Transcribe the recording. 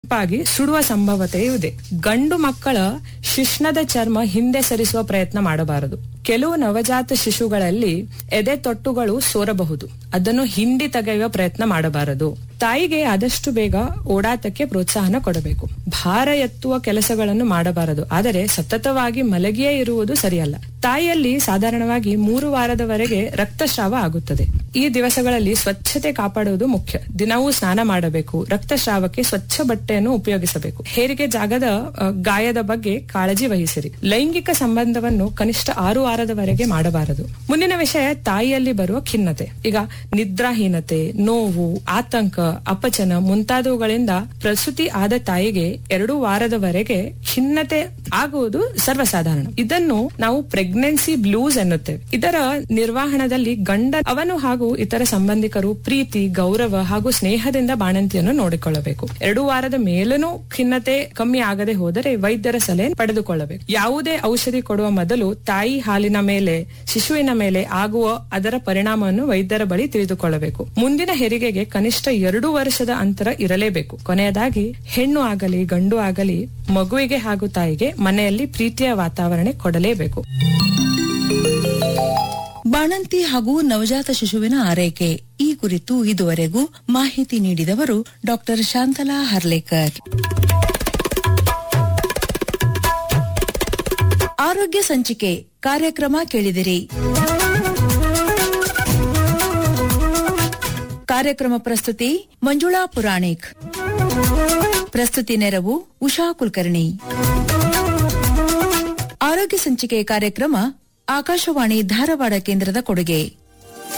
ತಂಪಾಗಿ ಸುಡುವ ಸಂಭವತೆಯೂ ಇದೆ ಗಂಡು ಮಕ್ಕಳ ಶಿಶ್ನದ ಚರ್ಮ ಹಿಂದೆ ಸರಿಸುವ ಪ್ರಯತ್ನ ಮಾಡಬಾರದು ಕೆಲವು ನವಜಾತ ಶಿಶುಗಳಲ್ಲಿ ಎದೆ ತೊಟ್ಟುಗಳು ಸೋರಬಹುದು ಅದನ್ನು ಹಿಂಡಿ ತೆಗೆಯುವ ಪ್ರಯತ್ನ ಮಾಡಬಾರದು ತಾಯಿಗೆ ಆದಷ್ಟು ಬೇಗ ಓಡಾಟಕ್ಕೆ ಪ್ರೋತ್ಸಾಹನ ಕೊಡಬೇಕು ಭಾರ ಎತ್ತುವ ಕೆಲಸಗಳನ್ನು ಮಾಡಬಾರದು ಆದರೆ ಸತತವಾಗಿ ಮಲಗಿಯೇ ಇರುವುದು ಸರಿಯಲ್ಲ ತಾಯಿಯಲ್ಲಿ ಸಾಧಾರಣವಾಗಿ ಮೂರು ವಾರದವರೆಗೆ ರಕ್ತಸ್ರಾವ ಆಗುತ್ತದೆ ಈ ದಿವಸಗಳಲ್ಲಿ ಸ್ವಚ್ಛತೆ ಕಾಪಾಡುವುದು ಮುಖ್ಯ ದಿನವೂ ಸ್ನಾನ ಮಾಡಬೇಕು ರಕ್ತಸ್ರಾವಕ್ಕೆ ಸ್ವಚ್ಛ ಬಟ್ಟೆಯನ್ನು ಉಪಯೋಗಿಸಬೇಕು ಹೇರಿಗೆ ಜಾಗದ ಅ, ಗಾಯದ ಬಗ್ಗೆ ಕಾಳಜಿ ವಹಿಸಿರಿ ಲೈಂಗಿಕ ಸಂಬಂಧವನ್ನು ಕನಿಷ್ಠ ಆರು ವಾರದವರೆಗೆ ಮಾಡಬಾರದು ಮುಂದಿನ ವಿಷಯ ತಾಯಿಯಲ್ಲಿ ಬರುವ ಖಿನ್ನತೆ ಈಗ ನಿದ್ರಾಹೀನತೆ ನೋವು ಆತಂಕ ಅಪಚನ ಮುಂತಾದವುಗಳಿಂದ ಪ್ರಸೂತಿ ಆದ ತಾಯಿಗೆ ಎರಡು ವಾರದವರೆಗೆ ಖಿನ್ನತೆ ಆಗುವುದು ಸರ್ವಸಾಧಾರಣ ಇದನ್ನು ನಾವು ಪ್ರೆಗ್ನೆನ್ಸಿ ಬ್ಲೂಸ್ ಎನ್ನುತ್ತೇವೆ ಇದರ ನಿರ್ವಹಣದಲ್ಲಿ ಗಂಡ ಅವನು ಹಾಗೂ ಇತರ ಸಂಬಂಧಿಕರು ಪ್ರೀತಿ ಗೌರವ ಹಾಗೂ ಸ್ನೇಹದಿಂದ ಬಾಣಂತಿಯನ್ನು ನೋಡಿಕೊಳ್ಳಬೇಕು ಎರಡು ವಾರದ ಮೇಲೂ ಖಿನ್ನತೆ ಕಮ್ಮಿ ಆಗದೆ ಹೋದರೆ ವೈದ್ಯರ ಸಲಹೆ ಪಡೆದುಕೊಳ್ಳಬೇಕು ಯಾವುದೇ ಔಷಧಿ ಕೊಡುವ ಮೊದಲು ತಾಯಿ ಹಾಲಿನ ಮೇಲೆ ಶಿಶುವಿನ ಮೇಲೆ ಆಗುವ ಅದರ ಪರಿಣಾಮವನ್ನು ವೈದ್ಯರ ಬಳಿ ತಿಳಿದುಕೊಳ್ಳಬೇಕು ಮುಂದಿನ ಹೆರಿಗೆಗೆ ಕನಿಷ್ಠ ಎರಡು ವರ್ಷದ ಅಂತರ ಇರಲೇಬೇಕು ಕೊನೆಯದಾಗಿ ಹೆಣ್ಣು ಆಗಲಿ ಗಂಡು ಆಗಲಿ ಮಗುವಿಗೆ ಹಾಗೂ ತಾಯಿಗೆ ಮನೆಯಲ್ಲಿ ಪ್ರೀತಿಯ ವಾತಾವರಣ ಕೊಡಲೇಬೇಕು ಬಾಣಂತಿ ಹಾಗೂ ನವಜಾತ ಶಿಶುವಿನ ಆರೈಕೆ ಈ ಕುರಿತು ಇದುವರೆಗೂ ಮಾಹಿತಿ ನೀಡಿದವರು ಡಾಕ್ಟರ್ ಶಾಂತಲಾ ಹರ್ಲೇಕರ್ ಆರೋಗ್ಯ ಸಂಚಿಕೆ ಕಾರ್ಯಕ್ರಮ ಕೇಳಿದಿರಿ ಕಾರ್ಯಕ್ರಮ ಪ್ರಸ್ತುತಿ ಮಂಜುಳಾ ಪುರಾಣಿಕ್ ಪ್ರಸ್ತುತಿ ನೆರವು ಉಷಾ ಕುಲಕರ್ಣಿ ಆರೋಗ್ಯ ಸಂಚಿಕೆ ಕಾರ್ಯಕ್ರಮ ಆಕಾಶವಾಣಿ ಧಾರವಾಡ ಕೇಂದ್ರದ ಕೊಡುಗೆ